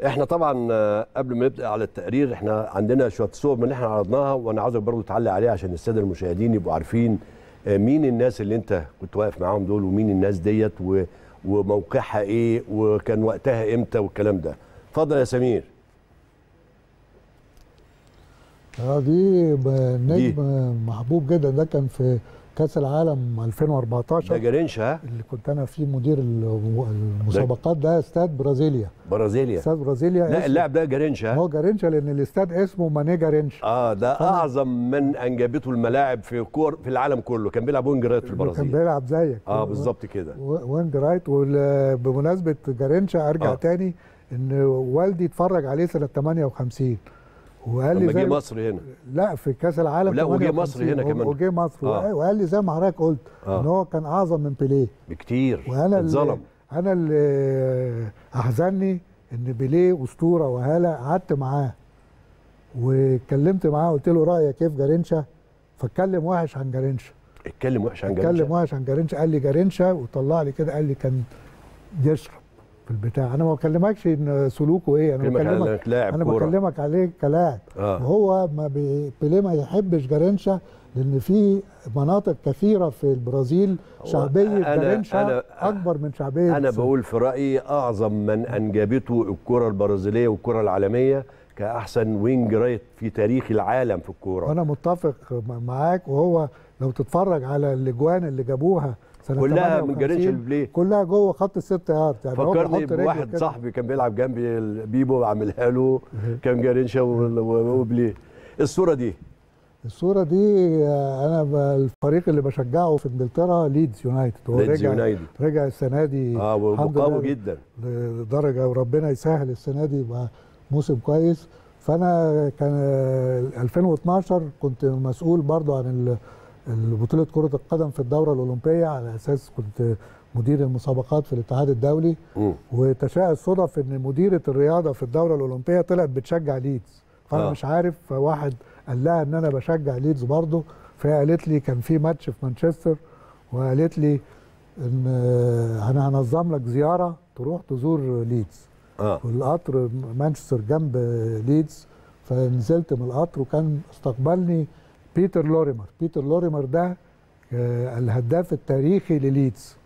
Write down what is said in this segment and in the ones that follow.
احنا طبعا آه، قبل ما نبدا على التقرير احنا عندنا شويه صور من اللي احنا عرضناها وانا عاوزك برضو تعلق عليها عشان الساده المشاهدين يبقوا عارفين آه، مين الناس اللي انت كنت واقف معاهم دول ومين الناس ديت و- وموقعها ايه وكان وقتها امتى والكلام ده اتفضل يا سمير اه دي ب- نجم محبوب جدا ده كان في كاس العالم 2014 ده جرينش ها اللي كنت انا فيه مدير ال- المسابقات ده استاد برازيليا برازيليا استاد برازيليا لا اسمه- اللاعب ده جرينش ها هو جارينشا لان الاستاد اسمه ماني جارينشا اه ده اعظم من انجبته الملاعب في كور في العالم كله كان بيلعب وينج رايت في كان البرازيل بيلعب زيك اه بالظبط كده و- وينج رايت وبمناسبه جارينشا ارجع آه. آه. تاني ان والدي اتفرج عليه سنه 58 وقال لي لما جه زي مصر هنا لا في كاس العالم لا، وجه 58 مصر هنا كمان. وجه مصر آه. آه. وقال لي زي ما حضرتك قلت آه. آه. ان هو كان اعظم من بيليه بكتير وانا اتظلم اللي انا اللي احزنني ان بيليه اسطوره وهاله قعدت معاه واتكلمت معاه قلت له رايك كيف جارينشا فاتكلم وحش عن جارينشا اتكلم وحش عن اتكلم جرينش وحش عن جارينشا قال لي جارينشا وطلع لي كده قال لي كان يشرب في البتاع انا ما بكلمكش ان سلوكه ايه انا كلمك على بكلمك انك لاعب انا كوره بكلمك عليه كلاعب اه وهو ما بي... بيليه ما يحبش جارينشا لان في مناطق كثيره في البرازيل هو شعبيه أنا- جارينشا أنا- اكبر من شعبيه انا بقول في رايي اعظم من انجبته الكره البرازيليه والكره العالميه كاحسن وينج رايت في تاريخ العالم في الكوره وانا متفق م- معاك وهو لو تتفرج على الاجوان اللي جابوها سنه كلها من 58 جرينش البلاي كلها جوه خط الست يارد يعني هو فكرني بيحط رجله بواحد كده. صاحبي كان بيلعب جنبي البيبو عاملها له كان جرينشا و- و- وبليه الصوره دي الصوره دي آه، انا ب- الفريق اللي بشجعه في انجلترا ليدز يونايتد هو ليدز رجع يونايتد رجع السنه دي اه الحمد وقوي لله جدا لدرجه وربنا يسهل السنه دي يبقى موسم كويس فانا كان آه، 2012 كنت مسؤول برضو عن ال- ال- بطوله كره القدم في الدوره الاولمبيه على اساس كنت مدير المسابقات في الاتحاد الدولي مم. وتشاء الصدف ان مديره الرياضه في الدوره ااولمبيه طلعت بتشجع ليدز فانا آه. آه. مش عارف فواحد قال لها ان انا بشجع ليدز برضه فهي قالت لي كان في ماتش في مانشستر وقالت لي ان آه، انا هنظم لك زياره تروح تزور ليدز اه والقطر مانشستر جنب ليدز فنزلت من القطر وكان استقبلني بيتر لوريمر بيتر لوريمر ده آه، الهداف التاريخي لليدز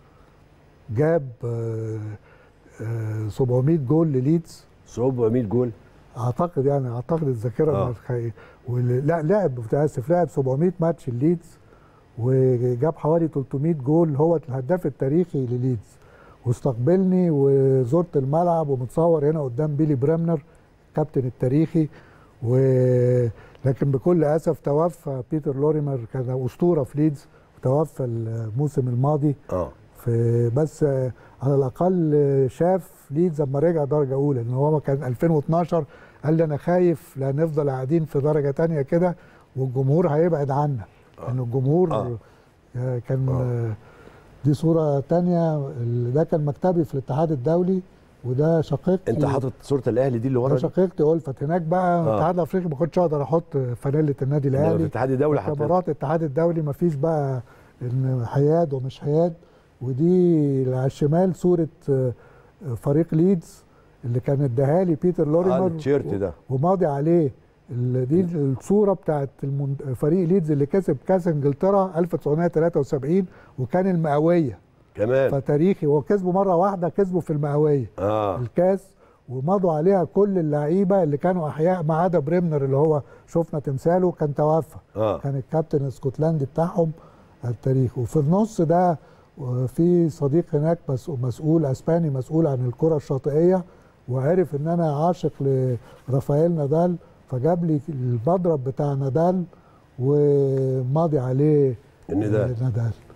جاب آه، آه، 700 جول لليدز 700 جول اعتقد يعني اعتقد الذاكره آه. ما تخ- وال- لا لعب متاسف لعب 700 ماتش الليدز وجاب حوالي 300 جول هو الهداف التاريخي لليدز واستقبلني وزرت الملعب ومتصور هنا قدام بيلي بريمنر الكابتن التاريخي و لكن بكل اسف توفى بيتر لوريمر كان اسطوره في ليدز وتوفى الموسم الماضي اه في بس آه، على الاقل آه، شاف ليدز لما رجع درجه اولى لان هو كان 2012 قال لي انا خايف لا نفضل قاعدين في درجه تانية كده والجمهور هيبعد عنا لان الجمهور آه. آه. كان آه. آه. دي صوره تانية ال- ده كان مكتبي في الاتحاد الدولي وده شقيقتي انت حاطط صوره الاهلي دي اللي ده ورا دي؟ شقيقتي ألفت هناك بقى آه. الاتحاد الافريقي ما كنتش اقدر احط فانيله النادي في الاهلي الاتحاد الدولي حتى كاميرات الاتحاد الدولي ما فيش بقى ان حياد ومش حياد ودي على الشمال صوره آه، فريق ليدز اللي كان اداها لي بيتر اه لوريمر التيشيرت ده وماضي عليه ال- دي الصوره بتاعت المن- فريق ليدز اللي كسب كاس انجلترا 1973 وكان المئويه كمان فتاريخي هو كسبه مره واحده كسبه في المئويه اه الكاس ومضوا عليها كل اللعيبه اللي كانوا احياء ما عدا بريمنر اللي هو شفنا تمثاله كان توفى اه كان الكابتن الاسكتلندي بتاعهم التاريخ وفي النص ده في صديق هناك مس- مسؤول اسباني مسؤول عن الكره الشاطئيه وعرف ان انا عاشق لرافائيل نادال فجاب لي المضرب بتاع نادال وماضي عليه الندال. نادال